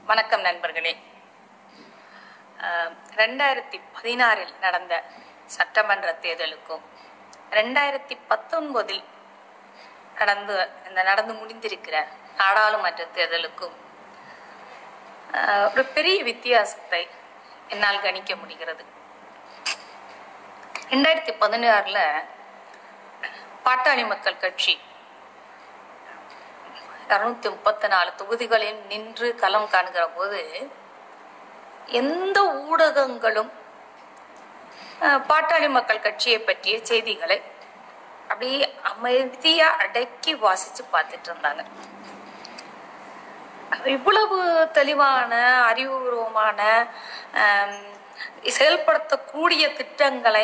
வணக்கம் நண்பர்களே அஹ், ரெண்டாயிரத்தி பதினாறில் நடந்த சட்டமன்ற தேர்தலுக்கும் ரெண்டாயிரத்தி பத்தொன்பதில் நடந்து இந்த நடந்து முடிந்திருக்கிற நாடாளுமன்ற தேர்தலுக்கும் அஹ், ஒரு பெரிய வித்தியாசத்தை என்னால் கணிக்க முடிகிறது ரெண்டாயிரத்தி பதினாறுல பாட்டாளி மக்கள் கட்சி இருநூத்தி முப்பத்தி நாலு தொகுதிகளில் நின்று களம் காண்கிற போது எந்த ஊடகங்களும் அஹ், பாட்டாளி மக்கள் கட்சியை பற்றிய செய்திகளை அப்படியே அமைதியா அடக்கி வாசிச்சு பார்த்துட்டு இருந்தாங்க இவ்வளவு தெளிவான அறிவுபூர்வமான ஆம், செயல்படுத்தக்கூடிய திட்டங்களை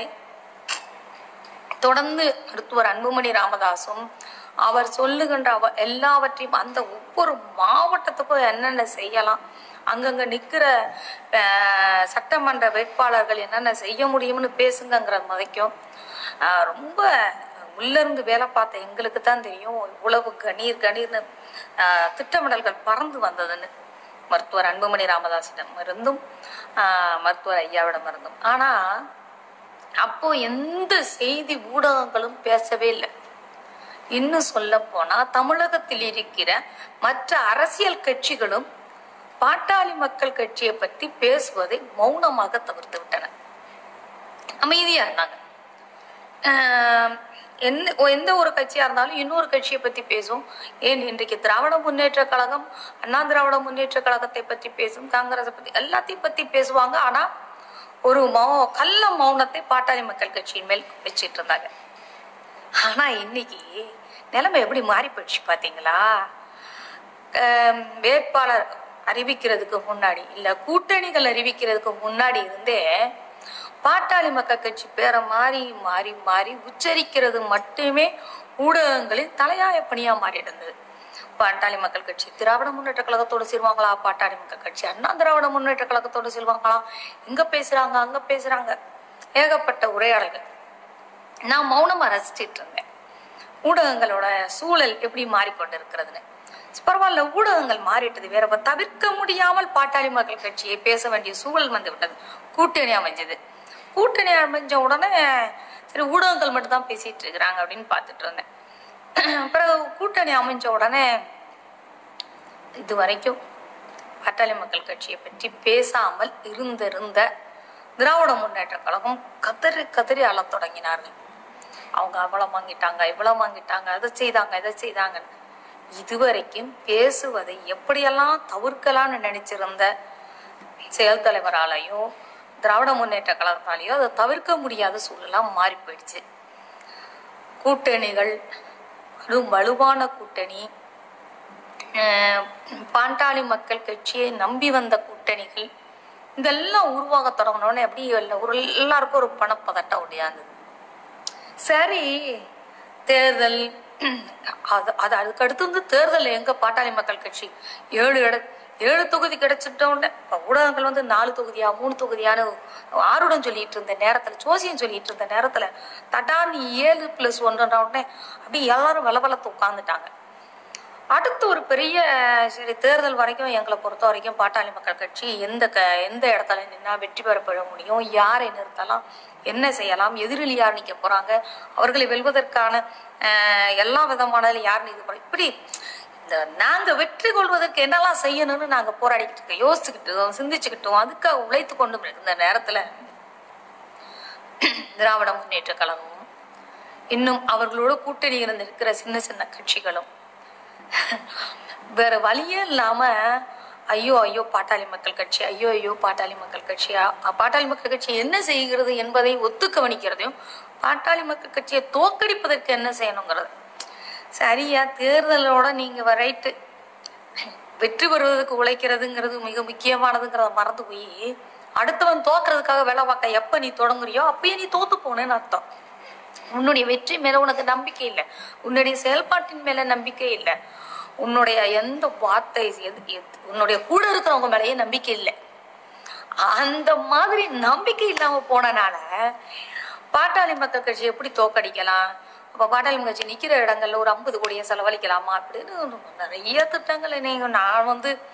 தொடர்ந்து மருத்துவர் அன்புமணி ராமதாசும் அவர் சொல்லுகின்ற அவ எல்லாவற்றையும் அந்த ஒவ்வொரு மாவட்டத்துக்கும் என்னென்ன செய்யலாம் அங்கங்க நிக்கிற அஹ், சட்டமன்ற வேட்பாளர்கள் என்னென்ன செய்ய முடியும்னு பேசுங்கங்கிற மதைக்கும் அஹ், ரொம்ப உள்ள இருந்து வேலை பார்த்த எங்களுக்கு தான் தெரியும் இவ்வளவு கணீர் கணீர்னு அஹ், திட்டமிடல்கள் பறந்து வந்ததுன்னு மருத்துவர் அன்புமணி ராமதாசிடம் இருந்தும் அஹ், மருத்துவர் ஐயாவிடம் இருந்தும் ஆனா அப்போ எந்த செய்தி ஊடகங்களும் பேசவே இல்லை இன்னும் சொல்ல போனா தமிழகத்தில் இருக்கிற மற்ற அரசியல் கட்சிகளும் பாட்டாளி மக்கள் கட்சியை பற்றி பேசுவதை மௌனமாக தவிர்த்து விட்டன அமைதியா இருந்தாங்க ஆஹ் எந்த ஒ- எந்த ஒரு கட்சியா இருந்தாலும் இன்னொரு கட்சியை பத்தி பேசும் ஏன் இன்றைக்கு திராவிட முன்னேற்ற கழகம் அண்ணா திராவிட முன்னேற்ற கழகத்தை பத்தி பேசும் காங்கிரஸை பத்தி எல்லாத்தையும் பத்தி பேசுவாங்க ஆனா ஒரு மௌ கள்ள மௌனத்தை பாட்டாளி மக்கள் கட்சியின் மேல் வச்சிட்டு இருந்தாங்க ஆனா இன்னைக்கு நிலைமை எப்படி மாறி போயிடுச்சு பாத்தீங்களா ஆம், வேட்பாளர் அறிவிக்கிறதுக்கு முன்னாடி இல்ல கூட்டணிகள் அறிவிக்கிறதுக்கு முன்னாடி இருந்தே பாட்டாளி மக்கள் கட்சி பேரை மாறி மாறி மாறி உச்சரிக்கிறது மட்டுமே ஊடகங்களின் தலையாய பணியா மாறி இருந்தது பாட்டாளி மக்கள் கட்சி திராவிட முன்னேற்ற கழகத்தோடு சேருவாங்களா பாட்டாளி மக்கள் கட்சி அண்ணா திராவிட முன்னேற்ற கழகத்தோடு சேருவாங்களா இங்க பேசுறாங்க அங்க பேசுறாங்க ஏகப்பட்ட உரையாடல்கள் நான் மௌனமா ரசிச்சிட்டு இருந்தேன் ஊடகங்களோட சூழல் எப்படி மாறிக்கொண்டிருக்கிறதுன்னு பரவாயில்ல ஊடகங்கள் மாறிட்டது வேற இப்ப தவிர்க்க முடியாமல் பாட்டாளி மக்கள் கட்சியை பேச வேண்டிய சூழல் வந்து விட்டது கூட்டணி அமைஞ்சது கூட்டணி அமைஞ்ச உடனே சரி ஊடகங்கள் மட்டும் தான் பேசிட்டு இருக்கிறாங்க அப்படின்னு பார்த்துட்டு இருந்தேன் பிறகு கூட்டணி அமைஞ்ச உடனே இது வரைக்கும் பாட்டாளி மக்கள் கட்சியை பற்றி பேசாமல் இருந்திருந்த திராவிட முன்னேற்ற கழகம் கதறி கதறி அழத் தொடங்கினார்கள் அவங்க அவ்வளவு வாங்கிட்டாங்க இவ்வளவு வாங்கிட்டாங்க அதை செய்தாங்க இதை செய்தாங்கன்னு இதுவரைக்கும் பேசுவதை எப்படியெல்லாம் தவிர்க்கலாம்னு நினைச்சிருந்த செயல் தலைவராலையோ திராவிட முன்னேற்ற கழகத்தாலேயோ அதை தவிர்க்க முடியாத சூழலாம் மாறி போயிடுச்சு கூட்டணிகள் அதுவும் வலுவான கூட்டணி அஹ் பாண்டாளி மக்கள் கட்சியை நம்பி வந்த கூட்டணிகள் இதெல்லாம் உருவாக தொடங்கினோடனே எப்படி எல்லா- ஒரு எல்லாருக்கும் ஒரு பணப்பதட்டம் ஒடியாந்தது சரி தேர்தல் அது அது அதுக்கு அடுத்து வந்து தேர்தல் எங்க பாட்டாளி மக்கள் கட்சி ஏழு இட ஏழு தொகுதி கிடைச்சிட்ட உடனே இப்ப ஊடகங்கள் வந்து நாலு தொகுதியா மூணு தொகுதியான்னு ஆருடம் சொல்லிட்டு இருந்த நேரத்துல ஜோசியம் சொல்லிட்டு இருந்த நேரத்துல தடான்னு ஏழு பிளஸ் ஒன்றுன்ற உடனே அப்படியே எல்லாரும் வளவளத்து உட்காந்துட்டாங்க அடுத்து ஒரு பெரிய சரி தேர்தல் வரைக்கும் எங்களை பொறுத்த வரைக்கும் பாட்டாளி மக்கள் கட்சி எந்த க எந்த இடத்துல நின்னா வெற்றி பெறப்பட முடியும் யாரை நிறுத்தலாம் என்ன செய்யலாம் எதிரில் யார் நிக்க போறாங்க அவர்களை வெல்வதற்கான அஹ், எல்லா விதமான யார் இது பண்ண இப்படி இந்த நாங்க வெற்றி கொள்வதற்கு என்னெல்லாம் செய்யணும்னு நாங்க போராடிக்கிட்டு இருக்கோம் யோசிச்சுக்கிட்டோம் சிந்திச்சுக்கிட்டோம் அதுக்காக உழைத்து கொண்டு இருந்த நேரத்துல திராவிட முன்னேற்ற கழகமும் இன்னும் அவர்களோட கூட்டணி இருந்து இருக்கிற சின்ன சின்ன கட்சிகளும் வேற வழியே இல்லாம ஐயோ ஐயோ பாட்டாளி மக்கள் கட்சி ஐயோ ஐயோ பாட்டாளி மக்கள் கட்சியா அ, பாட்டாளி மக்கள் கட்சி என்ன செய்கிறது என்பதை ஒத்து கவனிக்கிறதையும் பாட்டாளி மக்கள் கட்சியை தோக்கடிப்பதற்கு என்ன செய்யணுங்கிறது சரியா தேர்தலோட நீங்க ரைட்டு வெற்றி பெறுவதற்கு உழைக்கிறதுங்கிறது மிக முக்கியமானதுங்கிறத மறந்து போய் அடுத்தவன் தோக்குறதுக்காக வேலை பார்க்க எப்ப நீ தொடங்குறியோ அப்பயே நீ தோத்து போனேன்னு அர்த்தம் உன்னுடைய வெற்றி மேல உனக்கு நம்பிக்கை இல்லை உன்னுடைய செயல்பாட்டின் மேல நம்பிக்கை இல்லை உன்னுடைய எந்த வார்த்தை எது- எது- உன்னுடைய கூட இருக்கிறவங்க மேலேயே நம்பிக்கை இல்லை அந்த மாதிரி நம்பிக்கை இல்லாம போனனால பாட்டாளி மக்கள் கட்சி எப்படி தோக்கடிக்கலாம் அப்ப பாட்டாளி மக்கள் கட்சி நிக்கிற இடங்கள்ல ஒரு ஐம்பது கோடியை செலவழிக்கலாமா அப்படின்னு நிறைய திட்டங்களை நீங்க நான் வந்து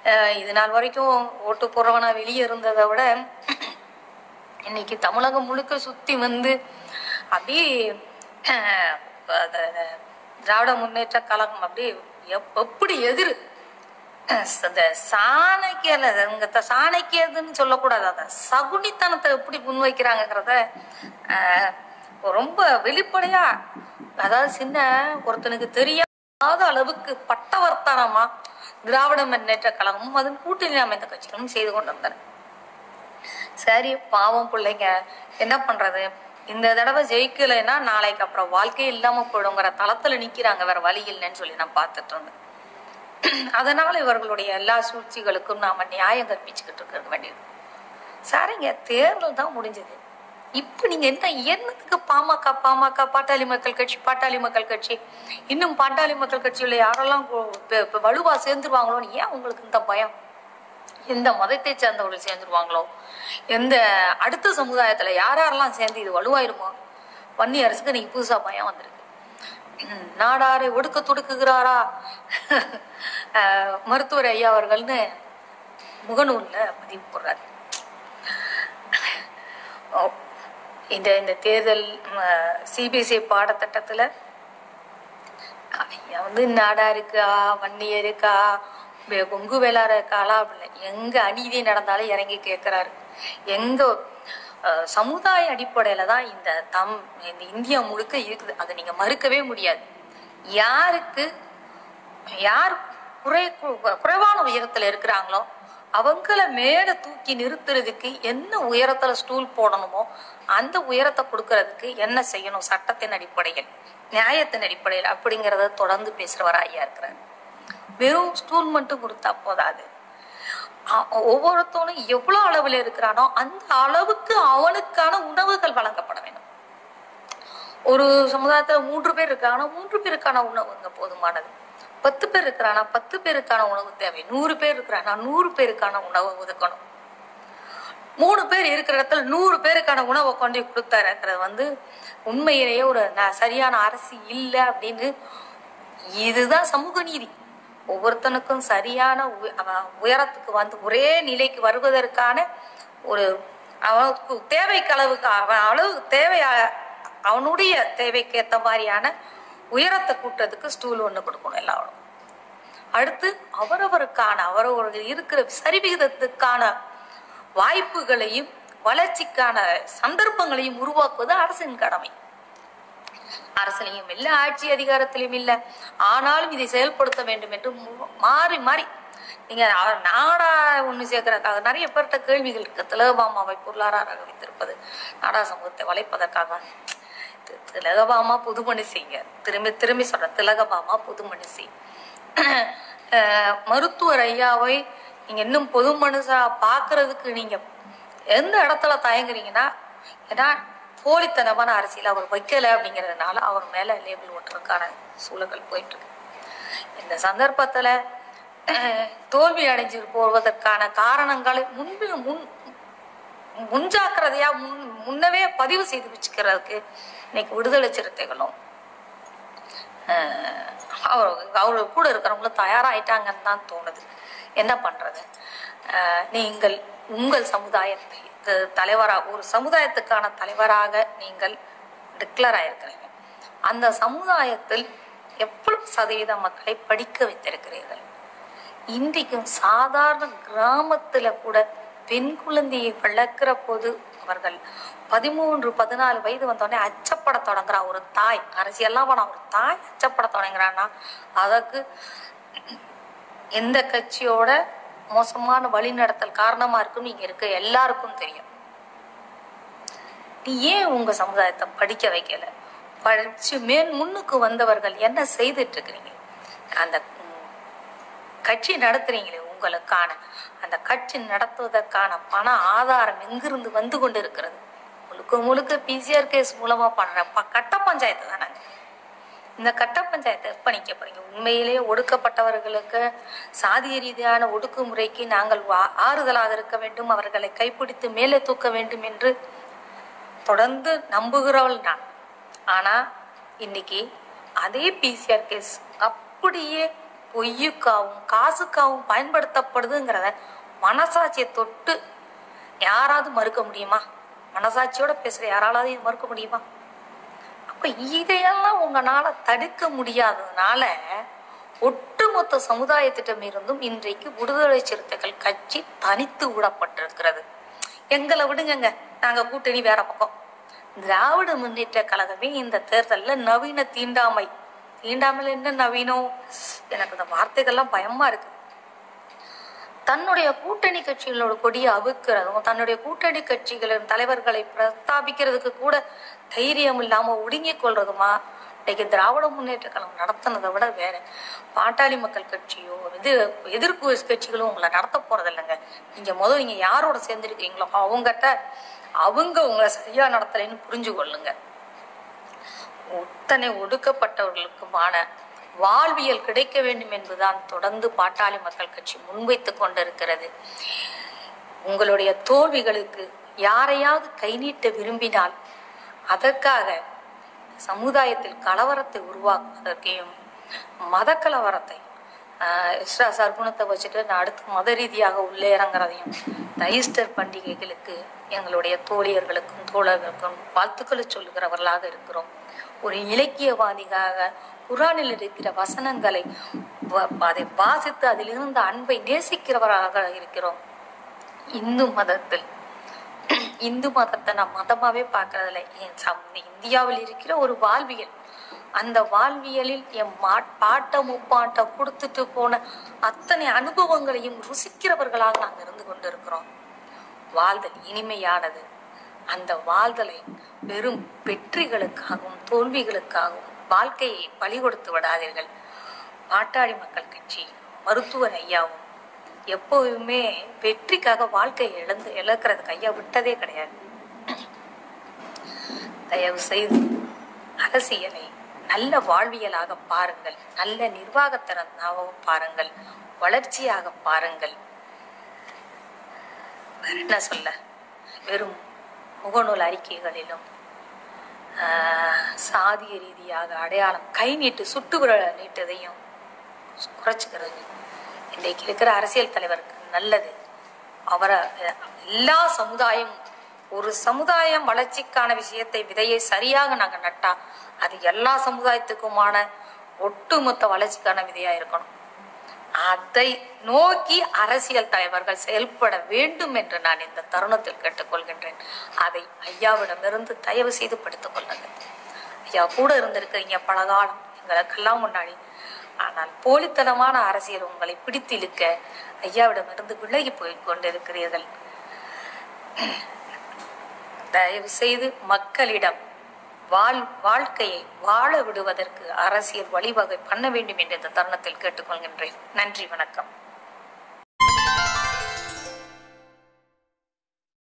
அஹ் இது நாள் வரைக்கும் ஓட்டு போடுறவனா வெளியே இருந்ததை விட இன்னைக்கு தமிழகம் முழுக்க சுத்தி வந்து அப்படியே அஹ், அத- திராவிட முன்னேற்ற கழகம் அப்படியே எப்- எப்படி எதிர் இந்த சாணக்கியல இங்க த- சாணக்கியதுன்னு சொல்லக்கூடாது அத சகுனித்தனத்தை எப்படி முன்வைக்கிறாங்கிறத அஹ், ரொம்ப வெளிப்படையா அதாவது சின்ன ஒருத்தனுக்கு தெரியாத அளவுக்கு பட்டவர்த்தனமா திராவிட முன்னேற்ற கழகமும் அதன் கூட்டணி அமைந்த கட்சிகளும் செய்து கொண்டிருந்தன சரி பாவம் பிள்ளைங்க என்ன பண்றது இந்த தடவை ஜெயிக்கலைன்னா நாளைக்கு அப்புறம் வாழ்க்கையே இல்லாம போயிடுங்கிற தளத்துல நிக்கிறாங்க வேற வழி இல்லைன்னு சொல்லி நான் பார்த்துட்டு இருந்தேன் அதனால இவர்களுடைய எல்லா சூழ்ச்சிகளுக்கும் நாம நியாயம் கற்பிச்சுக்கிட்டு இருக்க வேண்டியது சரிங்க தேர்தல் தான் முடிஞ்சது இப்ப நீங்க என்ன என்னத்துக்கு பாமக பாமக பாட்டாளி மக்கள் கட்சி பாட்டாளி மக்கள் கட்சி இன்னும் பாட்டாளி மக்கள் கட்சியில யாரெல்லாம் கு- இப்ப- இப்ப வலுவா சேர்ந்துருவாங்களோன்னு ஏன் உங்களுக்கு இந்த பயம் எந்த மதத்தை சேர்ந்தவர்கள் சேர்ந்துருவாங்களோ எந்த அடுத்த சமுதாயத்துல யார் யாரெல்லாம் சேர்ந்து இது வலுவாயிருமோ வன்னி அரசுக்கு இன்னைக்கு புதுசா பயம் வந்திருக்கு ம், நாடாரை ஒடுக்க துடுக்குகிறாரா அஹ், மருத்துவர் ஐயா அவர்கள்னு முகநூல்ல பதிவு போடுறாரு ஓ, இந்த இந்த தேர்தல் சிபிஎஸ்இ பாடத்திட்டத்துல ஐயா வந்து நாடா இருக்கா வன்னியர் இருக்கா வெ- கொங்கு வேளாறு இருக்காளா அப்படில்ல எங்க அநீதி நடந்தாலும் இறங்கி கேட்கிறாரு எங்க அஹ், சமுதாய அடிப்படையில தான் இந்த தம் இந்த இந்தியா முழுக்க இருக்குது அதை நீங்க மறுக்கவே முடியாது யாருக்கு யார் குறை கு- குறைவான உயரத்துல இருக்கிறாங்களோ அவங்கள மேல தூக்கி நிறுத்துறதுக்கு என்ன உயரத்துல ஸ்டூல் போடணுமோ அந்த உயரத்தை கொடுக்கறதுக்கு என்ன செய்யணும் சட்டத்தின் அடிப்படையில் நியாயத்தின் அடிப்படையில் அப்படிங்கறத தொடர்ந்து பேசுறவர் ஐயா இருக்கிறார் வெறும் ஸ்டூல் மட்டும் கொடுத்தா போதாது அ- ஒவ்வொருத்தவனும் எவ்வளவு அளவுல இருக்கிறானோ அந்த அளவுக்கு அவனுக்கான உணவுகள் வழங்கப்பட வேண்டும் ஒரு சமுதாயத்துல மூன்று பேர் இருக்காங்கன்னா மூன்று பேருக்கான உணவு இங்க போதுமானது பத்து பேர் இருக்கிறானா பத்து பேருக்கான உணவு தேவை நூறு பேர் இருக்கிறானா நூறு பேருக்கான உணவை ஒதுக்கணும் மூணு பேர் இருக்கிற இடத்துல நூறு பேருக்கான உணவை கொண்டு போய் கொடுத்தாருங்கிறது வந்து உண்மையிலேயே ஒரு ந- சரியான அரசு இல்லை அப்படின்னு இதுதான் சமூக நீதி ஒவ்வொருத்தனுக்கும் சரியான உய- அவன் உயரத்துக்கு வந்து ஒரே நிலைக்கு வருவதற்கான ஒரு அவனுக்கு தேவைக்கு அளவுக்கு அவன் அளவு தேவை அவனுடைய தேவைக்கு ஏத்த மாதிரியான உயரத்தை கூட்டுறதுக்கு ஸ்டூல் ஒண்ணு கொடுக்கணும் எல்லாரும் அடுத்து அவரவருக்கான அவரவர்கள் இருக்கிற சரிவிகிதத்துக்கான வாய்ப்புகளையும் வளர்ச்சிக்கான சந்தர்ப்பங்களையும் உருவாக்குவது அரசின் கடமை அரசிலையும் இல்ல ஆட்சி அதிகாரத்திலும் இல்ல ஆனாலும் இதை செயல்படுத்த வேண்டும் என்று மு- மாறி மாறி நீங்க அ- நாடா ஒண்ணு சேர்க்கறதுக்காக நிறைய பேர்கிட்ட கேள்விகள் இருக்கு திலகபாமாவை பொருளாதார வைத்திருப்பது நாடா சமூகத்தை வளைப்பதற்காக தி- திலகபாமா புதுமணி செய்யுங்க திரும்பி திரும்பி சொல்றேன் திலகபாமா புதுமணி செய் அஹ் மருத்துவர் ஐயாவை நீங்க இன்னும் பொது மனுஷா பாக்குறதுக்கு நீங்க எந்த இடத்துல தயங்குறீங்கன்னா ஏன்னா போலித்தனமான அரசியல் அவர் வைக்கல அப்படிங்கறதுனால அவர் மேல லேபிள் ஒட்டுறதுக்கான சூழல்கள் போயிட்டு இருக்கு இந்த சந்தர்ப்பத்துல அஹ், தோல்வி அடைஞ்சு போவதற்கான காரணங்களை முன்பு முன் முன்ஜாக்கிரதையா முன் முன்னவே பதிவு செய்து வச்சுக்கிறதுக்கு இன்னைக்கு விடுதலை சிறுத்தைகளும் அஹ், அவர் அவர் கூட இருக்கிறவங்களும் தயாராயிட்டாங்கன்னு தான் தோணுது என்ன பண்றது அஹ், நீங்கள் உங்கள் சமுதாயத்தை த- தலைவரா ஒரு சமுதாயத்துக்கான தலைவராக நீங்கள் டிக்ளேர் ஆயிருக்கிறீங்க அந்த சமுதாயத்தில் எவ்வளவு சதவீத மக்களை படிக்க வைத்திருக்கிறீர்கள் இன்றைக்கும் சாதாரண கிராமத்துல கூட பெண் குழந்தையை வளர்க்கிற போது அவர்கள் பதிமூன்று பதினாலு வயது வந்தோடனே அச்சப்பட தொடங்குறா ஒரு தாய் அரசியல்லாம் வேணாம் ஒரு தாய் அச்சப்பட தொடங்குறான்னா அதற்கு எந்த கட்சியோட மோசமான வழிநடத்தல் காரணமா இருக்குன்னு இங்க இருக்க எல்லாருக்கும் தெரியும் நீ ஏன் உங்க சமுதாயத்தை படிக்க வைக்கல படிச்சு மேல் முன்னுக்கு வந்தவர்கள் என்ன செய்துட்டு இருக்கிறீங்க அந்த ம், கட்சி நடத்துறீங்களே உங்களுக்கான அந்த கட்சி நடத்துவதற்கான பண ஆதாரம் எங்கிருந்து வந்து கொண்டு இருக்கிறது முழுக்க முழுக்க பிசிஆர் கேஸ் மூலமா பண்ற ப- கட்ட பஞ்சாயத்து தானங்க இந்த கட்ட பஞ்சாயத்தை எப்ப நிக்க போறீங்க உண்மையிலேயே ஒடுக்கப்பட்டவர்களுக்கு சாதிய ரீதியான ஒடுக்குமுறைக்கு நாங்கள் வா- ஆறுதலாக இருக்க வேண்டும் அவர்களை கைப்பிடித்து மேலே தூக்க வேண்டும் என்று தொடர்ந்து நம்புகிறவள் நான் ஆனா இன்னைக்கு அதே பிசிஆர் கேஸ் அப்படியே பொய்யுக்காவும் காசுக்காவும் பயன்படுத்தப்படுதுங்கிறத மனசாட்சியை தொட்டு யாராவது மறுக்க முடியுமா மனசாட்சியோட பேசுற யாராலாவது இது மறுக்க முடியுமா அப்ப இதையெல்லாம் உங்களால தடுக்க முடியாததுனால ஒட்டுமொத்த சமுதாயத்திடம் இருந்தும் இன்றைக்கு விடுதலை சிறுத்தைகள் கட்சி தனித்து விடப்பட்டிருக்கிறது எங்களை விடுங்கங்க நாங்க கூட்டணி வேற பக்கம் திராவிட முன்னேற்ற கழகமே இந்த தேர்தல்ல நவீன தீண்டாமை தீண்டாமல் என்ன நவீனம் எனக்கு இந்த வார்த்தைகள்லாம் பயமா இருக்கு தன்னுடைய கூட்டணி கட்சிகளோட கொடியை அவுக்கிறதும் தன்னுடைய கூட்டணி கட்சிகளின் தலைவர்களை பிரஸ்தாபிக்கிறதுக்கு கூட தைரியம் இல்லாம ஒடுங்கிக் கொள்றதுமா இன்னைக்கு திராவிட முன்னேற்ற கழகம் நடத்தினதை விட வேற பாட்டாளி மக்கள் கட்சியோ இது எதிர்ப்பு கட்சிகளும் உங்களை நடத்த போறது இல்லைங்க நீங்க முதல் நீங்க யாரோட சேர்ந்திருக்கீங்களோ அவங்ககிட்ட அவங்க உங்களை சரியா நடத்தலைன்னு புரிஞ்சு கொள்ளுங்க இத்தனை ஒடுக்கப்பட்டவர்களுக்குமான வாழ்வியல் கிடைக்க வேண்டும் என்பதுதான் தொடர்ந்து பாட்டாளி மக்கள் கட்சி முன்வைத்துக் கொண்டிருக்கிறது உங்களுடைய தோல்விகளுக்கு யாரையாவது கை நீட்ட விரும்பினால் அதற்காக சமுதாயத்தில் கலவரத்தை உருவாக்குவதற்கையும் மத கலவரத்தை ஆஹ், எக்ஸ்ட்ரா சர்க்குணத்தை வச்சுட்டு நான் அடுத்து மத ரீதியாக உள்ளே இறங்குறதையும் இந்த ஈஸ்டர் பண்டிகைகளுக்கு எங்களுடைய தோழியர்களுக்கும் தோழர்களுக்கும் வாழ்த்துக்களை சொல்லுகிறவர்களாக இருக்கிறோம் ஒரு இலக்கியவாதியாக குரானில் இருக்கிற வசனங்களை வ- அதை வாசித்து அதிலிருந்த அன்பை நேசிக்கிறவராக இருக்கிறோம் இந்து மதத்தில் இந்து மதத்தை நான் மதமாவே பார்க்கறதில்ல என் சம் இந்தியாவில் இருக்கிற ஒரு வாழ்வியல் அந்த வாழ்வியலில் என் மா பாட்ட முப்பாட்டம் கொடுத்துட்டு போன அத்தனை அனுபவங்களையும் ருசிக்கிறவர்களாக நாங்கள் இருந்து கொண்டிருக்கிறோம் வாழ்தல் இனிமையானது அந்த வாழ்தலை வெறும் வெற்றிகளுக்காகவும் தோல்விகளுக்காகவும் வாழ்க்கையை பலி கொடுத்து விடாதீர்கள் பாட்டாளி மக்கள் கட்சி மருத்துவர் ஐயாவும் எப்போதுமே வெற்றிக்காக வாழ்க்கையை இழந்து இழக்கிறதுக்கு ஐயா விட்டதே கிடையாது தயவு செய்து அரசியலை நல்ல வாழ்வியலாக பாருங்கள் நல்ல நிர்வாகத்திறனாக பாருங்கள் வளர்ச்சியாக பாருங்கள் வேற என்ன சொல்ல வெறும் முகநூல் அறிக்கைகளிலும் ஆஹ், சாதிய ரீதியாக அடையாளம் கை நீட்டு சுட்டு விரல நீட்டதையும் குறைச்சிக்கிறது இன்றைக்கு இருக்கிற அரசியல் தலைவருக்கு நல்லது அவரை அஹ், எல்லா சமுதாயம் ஒரு சமுதாயம் வளர்ச்சிக்கான விஷயத்தை விதையை சரியாக நாங்க நட்டா அது எல்லா சமுதாயத்துக்குமான ஒட்டுமொத்த வளர்ச்சிக்கான விதையா இருக்கணும் அதை நோக்கி அரசியல் தலைவர்கள் செயல்பட வேண்டும் என்று நான் இந்த தருணத்தில் கேட்டுக்கொள்கின்றேன் அதை ஐயாவிடமிருந்து தயவு செய்து படித்துக் கொள்ளுங்கள் ஐயா கூட இருந்திருக்கிறீங்க பல காலம் எங்களுக்கெல்லாம் முன்னாடி ஆனால் போலித்தனமான அரசியல் உங்களை பிடித்து இழுக்க ஐயாவிடமிருந்து விலகி போய் கொண்டிருக்கிறீர்கள் தயவு செய்து மக்களிடம் வாழ் வாழ்க்கையை வாழ விடுவதற்கு அரசியல் வழிவகை பண்ண வேண்டும் என்று இந்த தருணத்தில் கேட்டுக்கொள்கின்றேன் நன்றி வணக்கம்